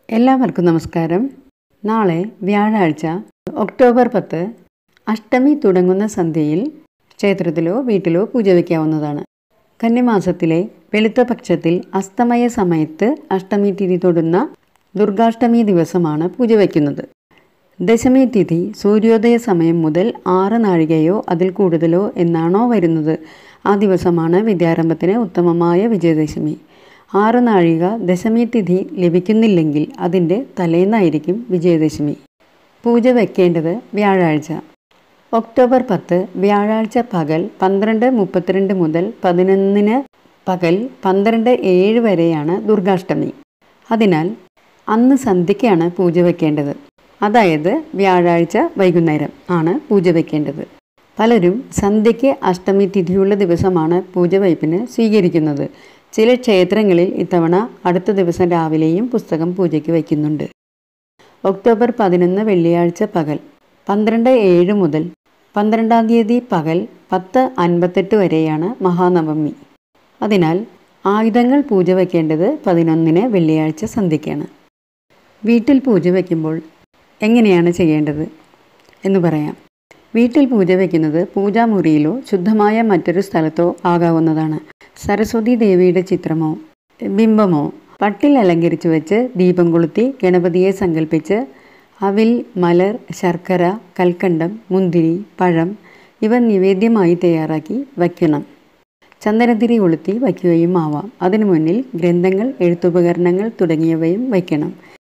എല്ലാവർക്കും നമസ്കാരം നാളെ വ്യാഴാഴ്ച ഒക്ടോബർ പത്ത് അഷ്ടമി തുടങ്ങുന്ന സന്ധ്യയിൽ ക്ഷേത്രത്തിലോ വീട്ടിലോ പൂജ വയ്ക്കാവുന്നതാണ് കന്നിമാസത്തിലെ വെളുത്ത പക്ഷത്തിൽ അസ്തമയ സമയത്ത് അഷ്ടമി തിഥി തൊടുന്ന ദുർഗാഷ്ടമി ദിവസമാണ് പൂജ വയ്ക്കുന്നത് ദശമി തിഥി സൂര്യോദയ സമയം മുതൽ ആറ് നാഴികയോ അതിൽ കൂടുതലോ എന്നാണോ വരുന്നത് ആ ദിവസമാണ് വിദ്യാരംഭത്തിന് ഉത്തമമായ വിജയദശമി ആറ് നാഴിക ദശമി തിഥി ലഭിക്കുന്നില്ലെങ്കിൽ അതിൻ്റെ തലേന്നായിരിക്കും വിജയദശമി പൂജ വയ്ക്കേണ്ടത് വ്യാഴാഴ്ച ഒക്ടോബർ പത്ത് വ്യാഴാഴ്ച പകൽ പന്ത്രണ്ട് മുപ്പത്തിരണ്ട് മുതൽ പതിനൊന്നിന് പകൽ പന്ത്രണ്ട് ഏഴ് വരെയാണ് ദുർഗാഷ്ടമി അതിനാൽ അന്ന് സന്ധ്യയ്ക്കാണ് പൂജ വയ്ക്കേണ്ടത് അതായത് വ്യാഴാഴ്ച വൈകുന്നേരം ആണ് പൂജ വയ്ക്കേണ്ടത് പലരും സന്ധ്യയ്ക്ക് അഷ്ടമി തിഥിയുള്ള ദിവസമാണ് പൂജ വയ്പ്പിന് സ്വീകരിക്കുന്നത് ചില ക്ഷേത്രങ്ങളിൽ ഇത്തവണ അടുത്ത ദിവസം രാവിലെയും പുസ്തകം പൂജയ്ക്ക് വയ്ക്കുന്നുണ്ട് ഒക്ടോബർ പതിനൊന്ന് വെള്ളിയാഴ്ച പകൽ പന്ത്രണ്ട് ഏഴ് മുതൽ പന്ത്രണ്ടാം തീയതി പകൽ പത്ത് അൻപത്തെട്ട് വരെയാണ് മഹാനവമി അതിനാൽ ആയുധങ്ങൾ പൂജ വയ്ക്കേണ്ടത് പതിനൊന്നിന് വെള്ളിയാഴ്ച സന്ധ്യയ്ക്കാണ് വീട്ടിൽ പൂജ വയ്ക്കുമ്പോൾ എങ്ങനെയാണ് ചെയ്യേണ്ടത് എന്ന് പറയാം വീട്ടിൽ പൂജ വയ്ക്കുന്നത് പൂജാമുറിയിലോ ശുദ്ധമായ മറ്റൊരു സ്ഥലത്തോ ആകാവുന്നതാണ് സരസ്വതി ദേവിയുടെ ചിത്രമോ ബിംബമോ പട്ടിൽ അലങ്കരിച്ചു വെച്ച് ദീപം കൊളുത്തി ഗണപതിയെ സങ്കല്പിച്ച് അവിൽ മലർ ശർക്കര കൽക്കണ്ടം മുന്തിരി പഴം ഇവ നിവേദ്യമായി തയ്യാറാക്കി വയ്ക്കണം ചന്ദനത്തിരി കൊളുത്തി വയ്ക്കുകയും ആവാം അതിനു മുന്നിൽ ഗ്രന്ഥങ്ങൾ എഴുത്തുപകരണങ്ങൾ തുടങ്ങിയവയും വയ്ക്കണം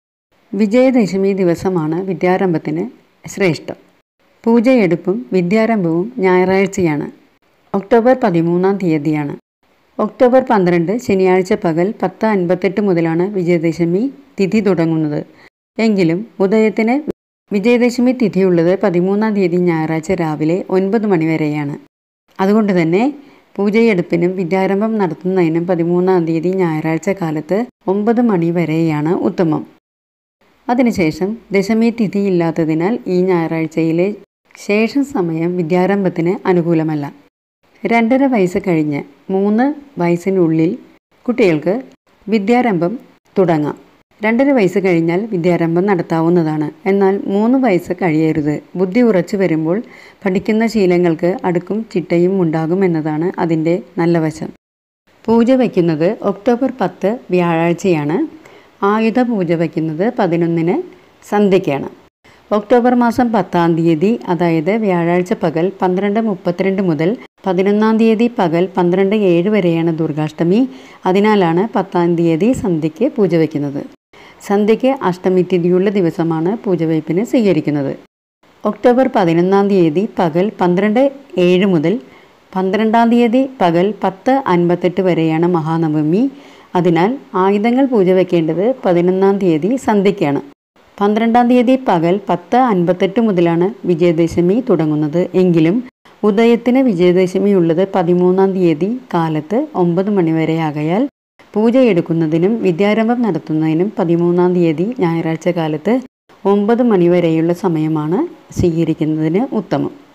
വിജയദശമി ദിവസമാണ് വിദ്യാരംഭത്തിന് ശ്രേഷ്ഠം പൂജയെടുപ്പും വിദ്യാരംഭവും ഞായറാഴ്ചയാണ് ഒക്ടോബർ പതിമൂന്നാം തീയതിയാണ് ഒക്ടോബർ പന്ത്രണ്ട് ശനിയാഴ്ച പകൽ പത്ത് അൻപത്തെട്ട് മുതലാണ് വിജയദശമി തിഥി തുടങ്ങുന്നത് എങ്കിലും ഉദയത്തിന് വിജയദശമി തിഥിയുള്ളത് പതിമൂന്നാം തീയതി ഞായറാഴ്ച രാവിലെ ഒൻപത് മണി വരെയാണ് അതുകൊണ്ട് തന്നെ പൂജയെടുപ്പിനും വിദ്യാരംഭം നടത്തുന്നതിനും പതിമൂന്നാം തീയതി ഞായറാഴ്ച കാലത്ത് ഒമ്പത് മണി വരെയാണ് ഉത്തമം അതിനുശേഷം ദശമി തിഥി ഇല്ലാത്തതിനാൽ ഈ ഞായറാഴ്ചയിലെ ശേഷം സമയം വിദ്യാരംഭത്തിന് അനുകൂലമല്ല രണ്ടര വയസ്സ് കഴിഞ്ഞ് മൂന്ന് വയസ്സിനുള്ളിൽ കുട്ടികൾക്ക് വിദ്യാരംഭം തുടങ്ങാം രണ്ടര വയസ്സ് കഴിഞ്ഞാൽ വിദ്യാരംഭം നടത്താവുന്നതാണ് എന്നാൽ മൂന്ന് വയസ്സ് കഴിയരുത് ബുദ്ധി ഉറച്ചു വരുമ്പോൾ പഠിക്കുന്ന ശീലങ്ങൾക്ക് അടുക്കും ചിട്ടയും ഉണ്ടാകും എന്നതാണ് അതിൻ്റെ നല്ല വശം പൂജ വയ്ക്കുന്നത് ഒക്ടോബർ പത്ത് വ്യാഴാഴ്ചയാണ് ആയുധ പൂജ വയ്ക്കുന്നത് പതിനൊന്നിന് സന്ധ്യയ്ക്കാണ് ഒക്ടോബർ മാസം പത്താം തീയതി അതായത് വ്യാഴാഴ്ച പകൽ പന്ത്രണ്ട് മുപ്പത്തിരണ്ട് മുതൽ പതിനൊന്നാം തീയതി പകൽ പന്ത്രണ്ട് ഏഴ് വരെയാണ് ദുർഗാഷ്ടമി അതിനാലാണ് പത്താം തീയതി സന്ധ്യയ്ക്ക് പൂജ വയ്ക്കുന്നത് സന്ധ്യയ്ക്ക് അഷ്ടമി തിഥിയുള്ള ദിവസമാണ് പൂജവയ്പ്പിന് സ്വീകരിക്കുന്നത് ഒക്ടോബർ പതിനൊന്നാം തീയതി പകൽ പന്ത്രണ്ട് ഏഴ് മുതൽ പന്ത്രണ്ടാം തീയതി പകൽ പത്ത് അൻപത്തെട്ട് വരെയാണ് മഹാനവമി അതിനാൽ ആയുധങ്ങൾ പൂജ വയ്ക്കേണ്ടത് പതിനൊന്നാം തീയതി സന്ധ്യയ്ക്കാണ് പന്ത്രണ്ടാം തീയതി പകൽ പത്ത് അൻപത്തെട്ട് മുതലാണ് വിജയദശമി തുടങ്ങുന്നത് എങ്കിലും ഉദയത്തിന് വിജയദശമി ഉള്ളത് പതിമൂന്നാം തീയതി കാലത്ത് ഒമ്പത് മണിവരെ ആകയാൽ പൂജ എടുക്കുന്നതിനും വിദ്യാരംഭം നടത്തുന്നതിനും പതിമൂന്നാം തീയതി ഞായറാഴ്ച കാലത്ത് ഒമ്പത് മണിവരെയുള്ള സമയമാണ് സ്വീകരിക്കുന്നതിന് ഉത്തമം